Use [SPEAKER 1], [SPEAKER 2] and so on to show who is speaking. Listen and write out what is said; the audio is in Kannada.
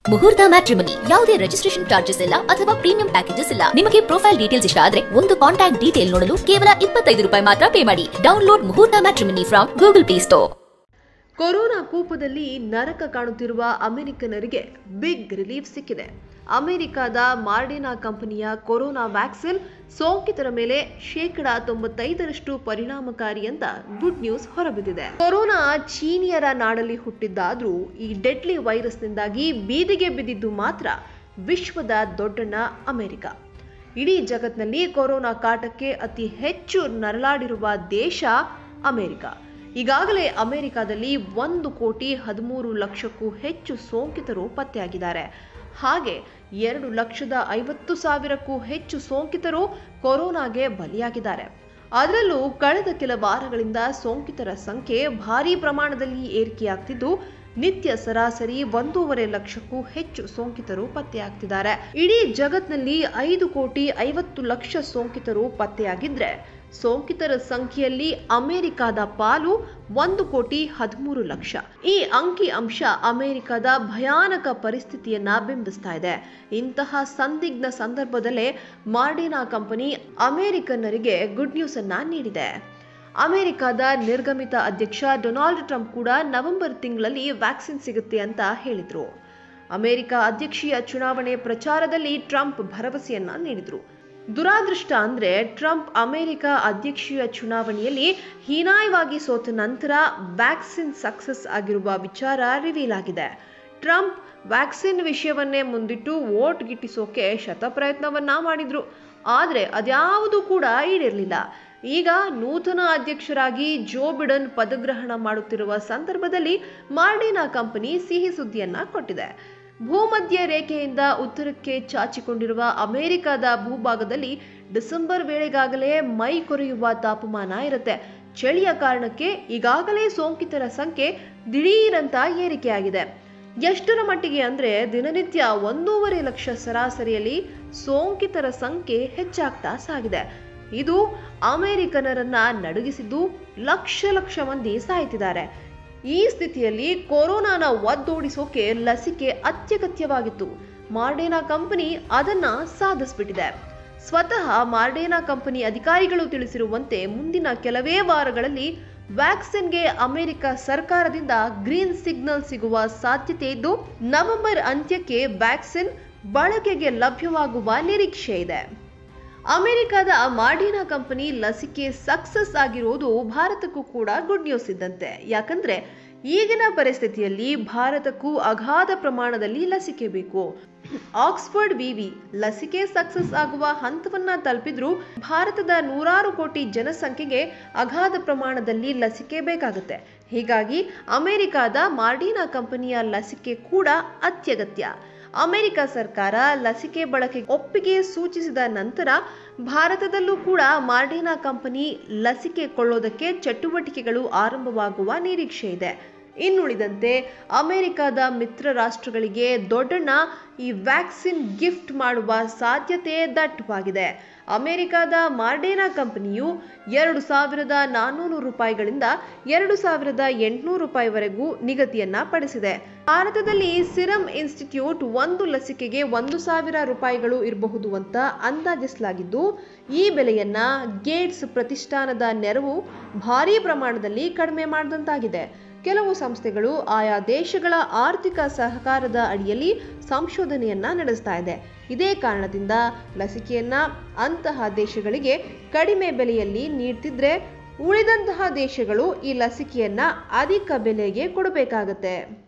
[SPEAKER 1] ಮುಹೂರ್ತ ಮ್ಯಾಟ್ರಿಮನಿ ಯಾವುದೇ ರಿಜಿಸ್ಟ್ರೇಷನ್ ಚಾರ್ಜಸ್ ಇಲ್ಲ ಅಥವಾ ಪ್ರೀಮಿಯಂ ಪ್ಯಾಕೇಜಸ್ ಇಲ್ಲ ನಿಮಗೆ ಪ್ರೊಫೈಲ್ ಡೀಟೇಲ್ಸ್ ಇಷ್ಟ ಆದ್ರೆ ಒಂದು ಕಾಂಟ್ಯಾಕ್ಟ್ ಡೀಟೇಲ್ ನೋಡಲು ಕೇವಲ ಇಪ್ಪತ್ತೈದು ರೂಪಾಯಿ ಮಾತ್ರ ಪೇ ಮಾಡಿ download Muhurta matrimony from Google Play Store
[SPEAKER 2] corona ಕೂಪದಲ್ಲಿ ನರಕ ಕಾಣುತ್ತಿರುವ ಅಮೆರಿಕನರಿಗೆ ಬಿಗ್ ರಿಲೀಫ್ ಸಿಕ್ಕಿದೆ ಅಮೆರಿಕದ ಮಾರ್ಡಿನಾ ಕಂಪನಿಯ ಕೊರೋನಾ ವ್ಯಾಕ್ಸಿನ್ ಸೋಂಕಿತರ ಮೇಲೆ ಶೇಕಡ ತೊಂಬತ್ತೈದರಷ್ಟು ಪರಿಣಾಮಕಾರಿ ಅಂತ ಗುಡ್ ನ್ಯೂಸ್ ಹೊರಬಿದ್ದಿದೆ ಕೊರೋನಾ ಚೀನಿಯರ ನಾಡಲ್ಲಿ ಹುಟ್ಟಿದ್ದಾದ್ರೂ ಈ ಡೆಡ್ಲಿ ವೈರಸ್ನಿಂದಾಗಿ ಬೀದಿಗೆ ಬಿದ್ದಿದ್ದು ಮಾತ್ರ ವಿಶ್ವದ ದೊಡ್ಡಣ್ಣ ಅಮೆರಿಕ ಇಡೀ ಜಗತ್ನಲ್ಲಿ ಕೊರೋನಾ ಕಾಟಕ್ಕೆ ಅತಿ ಹೆಚ್ಚು ನರಳಾಡಿರುವ ದೇಶ ಅಮೆರಿಕ ಈಗಾಗಲೇ ಅಮೆರಿಕದಲ್ಲಿ ಒಂದು ಕೋಟಿ ಹದಿಮೂರು ಲಕ್ಷಕ್ಕೂ ಹೆಚ್ಚು ಸೋಂಕಿತರು ಪತ್ತೆಯಾಗಿದ್ದಾರೆ ಹಾಗೆ ಎರಡು ಲಕ್ಷದ ಐವತ್ತು ಸಾವಿರಕ್ಕೂ ಹೆಚ್ಚು ಸೋಂಕಿತರು ಕೊರೋನಾಗೆ ಬಲಿಯಾಗಿದ್ದಾರೆ ಅದರಲ್ಲೂ ಕಳೆದ ಕೆಲ ವಾರಗಳಿಂದ ಸೋಂಕಿತರ ಸಂಖ್ಯೆ ಭಾರೀ ಪ್ರಮಾಣದಲ್ಲಿ ಏರಿಕೆಯಾಗ್ತಿದ್ದು ನಿತ್ಯ ಸರಾಸರಿ ಒಂದೂವರೆ ಲಕ್ಷಕ್ಕೂ ಹೆಚ್ಚು ಸೋಂಕಿತರು ಪತ್ತೆಯಾಗ್ತಿದ್ದಾರೆ ಇಡೀ ಜಗತ್ನಲ್ಲಿ ಐದು ಕೋಟಿ ಐವತ್ತು ಲಕ್ಷ ಸೋಂಕಿತರು ಪತ್ತೆಯಾಗಿದ್ರೆ ಸೋಂಕಿತರ ಸಂಖ್ಯೆಯಲ್ಲಿ ಅಮೆರಿಕದ ಪಾಲು ಒಂದು ಕೋಟಿ ಹದಿಮೂರು ಲಕ್ಷ ಈ ಅಂಕಿ ಅಂಶ ಅಮೆರಿಕದ ಭಯಾನಕ ಪರಿಸ್ಥಿತಿಯನ್ನ ಬಿಂಬಿಸ್ತಾ ಇದೆ ಇಂತಹ ಸಂದಿಗ್ಧ ಸಂದರ್ಭದಲ್ಲೇ ಮಾರ್ಡಿನಾ ಕಂಪನಿ ಅಮೆರಿಕನ್ನರಿಗೆ ಗುಡ್ ನ್ಯೂಸ್ ಅನ್ನ ನೀಡಿದೆ ಅಮೆರಿಕದ ನಿರ್ಗಮಿತ ಅಧ್ಯಕ್ಷ ಡೊನಾಲ್ಡ್ ಟ್ರಂಪ್ ಕೂಡ ನವೆಂಬರ್ ತಿಂಗಳಲ್ಲಿ ವ್ಯಾಕ್ಸಿನ್ ಸಿಗುತ್ತೆ ಅಂತ ಹೇಳಿದ್ರು ಅಮೆರಿಕ ಅಧ್ಯಕ್ಷೀಯ ಚುನಾವಣೆ ಪ್ರಚಾರದಲ್ಲಿ ಟ್ರಂಪ್ ಭರವಸೆಯನ್ನ ನೀಡಿದ್ರು ದುರಾದೃಷ್ಟ ಅಂದ್ರೆ ಟ್ರಂಪ್ ಅಮೆರಿಕ ಅಧ್ಯಕ್ಷೀಯ ಚುನಾವಣೆಯಲ್ಲಿ ಹೀನಾಯವಾಗಿ ಸೋತ ನಂತರ ವ್ಯಾಕ್ಸಿನ್ ಸಕ್ಸಸ್ ಆಗಿರುವ ವಿಚಾರ ರಿವೀಲ್ ಆಗಿದೆ ಟ್ರಂಪ್ ವ್ಯಾಕ್ಸಿನ್ ವಿಷಯವನ್ನೇ ಮುಂದಿಟ್ಟು ವೋಟ್ ಗಿಟ್ಟಿಸೋಕೆ ಶತಪ್ರಯತ್ನವನ್ನ ಮಾಡಿದ್ರು ಆದರೆ ಅದ್ಯಾವುದೂ ಕೂಡ ಈಡೇರಲಿಲ್ಲ ಈಗ ನೂತನ ಅಧ್ಯಕ್ಷರಾಗಿ ಜೋ ಬಿಡನ್ ಪದಗ್ರಹಣ ಮಾಡುತ್ತಿರುವ ಸಂದರ್ಭದಲ್ಲಿ ಮಾರ್ಡಿನಾ ಕಂಪನಿ ಸಿಹಿ ಸುದ್ದಿಯನ್ನ ಕೊಟ್ಟಿದೆ ಭೂಮಧ್ಯ ರೇಖೆಯಿಂದ ಉತ್ತರಕ್ಕೆ ಚಾಚಿಕೊಂಡಿರುವ ಅಮೆರಿಕದ ಭೂಭಾಗದಲ್ಲಿ ಡಿಸೆಂಬರ್ ವೇಳೆಗಾಗಲೇ ಮೈ ಕೊರೆಯುವ ತಾಪಮಾನ ಇರುತ್ತೆ ಚಳಿಯ ಕಾರಣಕ್ಕೆ ಈಗಾಗಲೇ ಸೋಂಕಿತರ ಸಂಖ್ಯೆ ದಿಢೀರಂತ ಏರಿಕೆಯಾಗಿದೆ ಎಷ್ಟರ ಮಟ್ಟಿಗೆ ಅಂದ್ರೆ ದಿನನಿತ್ಯ ಒಂದೂವರೆ ಲಕ್ಷ ಸರಾಸರಿಯಲ್ಲಿ ಸೋಂಕಿತರ ಸಂಖ್ಯೆ ಹೆಚ್ಚಾಗ್ತಾ ಸಾಗಿದೆ ಇದು ಅಮೆರಿಕನರನ್ನ ನಡುಗಿಸಿದ್ದು ಲಕ್ಷ ಲಕ್ಷ ಮಂದಿ ಸಾಯ್ತಿದ್ದಾರೆ ಈ ಸ್ಥಿತಿಯಲ್ಲಿ ಕೊರೋನಾನ ಒದ್ದೋಡಿಸೋಕೆ ಲಸಿಕೆ ಅತ್ಯಗತ್ಯವಾಗಿತ್ತು ಮಾರ್ಡೇನಾ ಕಂಪನಿ ಅದನ್ನ ಸಾಧಿಸ್ಬಿಟ್ಟಿದೆ ಸ್ವತಃ ಮಾರ್ಡೇನಾ ಕಂಪನಿ ಅಧಿಕಾರಿಗಳು ತಿಳಿಸಿರುವಂತೆ ಮುಂದಿನ ಕೆಲವೇ ವಾರಗಳಲ್ಲಿ ವ್ಯಾಕ್ಸಿನ್ಗೆ ಅಮೆರಿಕ ಸರ್ಕಾರದಿಂದ ಗ್ರೀನ್ ಸಿಗ್ನಲ್ ಸಿಗುವ ಸಾಧ್ಯತೆ ಇದ್ದು ನವೆಂಬರ್ ಅಂತ್ಯಕ್ಕೆ ವ್ಯಾಕ್ಸಿನ್ ಬಳಕೆಗೆ ಲಭ್ಯವಾಗುವ ನಿರೀಕ್ಷೆ ಇದೆ ಅಮೆರಿಕದ ಮಾರ್ಡಿನಾ ಕಂಪನಿ ಲಸಿಕೆ ಸಕ್ಸಸ್ ಆಗಿರೋದು ಭಾರತಕ್ಕೂ ಕೂಡ ಗುಡ್ ನ್ಯೂಸ್ ಇದ್ದಂತೆ ಯಾಕಂದ್ರೆ ಈಗಿನ ಪರಿಸ್ಥಿತಿಯಲ್ಲಿ ಭಾರತಕ್ಕೂ ಅಗಾಧ ಪ್ರಮಾಣದಲ್ಲಿ ಲಸಿಕೆ ಬೇಕು ಆಕ್ಸ್ಫರ್ಡ್ ವಿವಿ ಲಸಿಕೆ ಸಕ್ಸಸ್ ಆಗುವ ಹಂತವನ್ನ ತಲುಪಿದ್ರೂ ಭಾರತದ ನೂರಾರು ಕೋಟಿ ಜನಸಂಖ್ಯೆಗೆ ಅಗಾಧ ಪ್ರಮಾಣದಲ್ಲಿ ಲಸಿಕೆ ಬೇಕಾಗುತ್ತೆ ಹೀಗಾಗಿ ಅಮೆರಿಕದ ಮಾರ್ಡಿನಾ ಕಂಪನಿಯ ಲಸಿಕೆ ಕೂಡ ಅತ್ಯಗತ್ಯ ಅಮೆರಿಕ ಸರ್ಕಾರ ಲಸಿಕೆ ಬಳಕೆ ಒಪ್ಪಿಗೆ ಸೂಚಿಸಿದ ನಂತರ ಭಾರತದಲ್ಲೂ ಕೂಡ ಮಾರ್ಡಿನಾ ಕಂಪನಿ ಲಸಿಕೆ ಕೊಳ್ಳೋದಕ್ಕೆ ಚಟುವಟಿಕೆಗಳು ಆರಂಭವಾಗುವ ನಿರೀಕ್ಷೆ ಇದೆ ಇನ್ನುಳಿದಂತೆ ಅಮೆರಿಕದ ಮಿತ್ರ ರಾಷ್ಟ್ರಗಳಿಗೆ ದೊಡ್ಡಣ್ಣ ಈ ವ್ಯಾಕ್ಸಿನ್ ಗಿಫ್ಟ್ ಮಾಡುವ ಸಾಧ್ಯತೆ ದಟ್ಟವಾಗಿದೆ ಅಮೆರಿಕದ ಮಾರ್ಡೇನಾ ಕಂಪನಿಯು ಎರಡು ಸಾವಿರದ ನಾನ್ನೂರು ರೂಪಾಯಿಗಳಿಂದ ಎರಡು ಸಾವಿರದ ಎಂಟುನೂರು ರೂಪಾಯಿವರೆಗೂ ನಿಗದಿಯನ್ನ ಪಡಿಸಿದೆ ಭಾರತದಲ್ಲಿ ಸಿರಂ ಇನ್ಸ್ಟಿಟ್ಯೂಟ್ ಒಂದು ಲಸಿಕೆಗೆ ಒಂದು ಸಾವಿರ ರೂಪಾಯಿಗಳು ಇರಬಹುದು ಅಂತ ಅಂದಾಜಿಸಲಾಗಿದ್ದು ಈ ಬೆಲೆಯನ್ನ ಗೇಟ್ಸ್ ಪ್ರತಿಷ್ಠಾನದ ನೆರವು ಭಾರೀ ಪ್ರಮಾಣದಲ್ಲಿ ಕಡಿಮೆ ಮಾಡಿದಂತಾಗಿದೆ ಕೆಲವು ಸಂಸ್ಥೆಗಳು ಆಯಾ ದೇಶಗಳ ಆರ್ಥಿಕ ಸಹಕಾರದ ಅಡಿಯಲ್ಲಿ ಸಂಶೋಧನೆಯನ್ನ ನಡೆಸ್ತಾ ಇದೆ ಇದೇ ಕಾರಣದಿಂದ ಲಸಿಕೆಯನ್ನ ಅಂತಹ ದೇಶಗಳಿಗೆ ಕಡಿಮೆ ಬೆಲೆಯಲ್ಲಿ ನೀಡ್ತಿದ್ರೆ ಉಳಿದಂತಹ ದೇಶಗಳು ಈ ಲಸಿಕೆಯನ್ನ ಅಧಿಕ ಬೆಲೆಗೆ ಕೊಡಬೇಕಾಗತ್ತೆ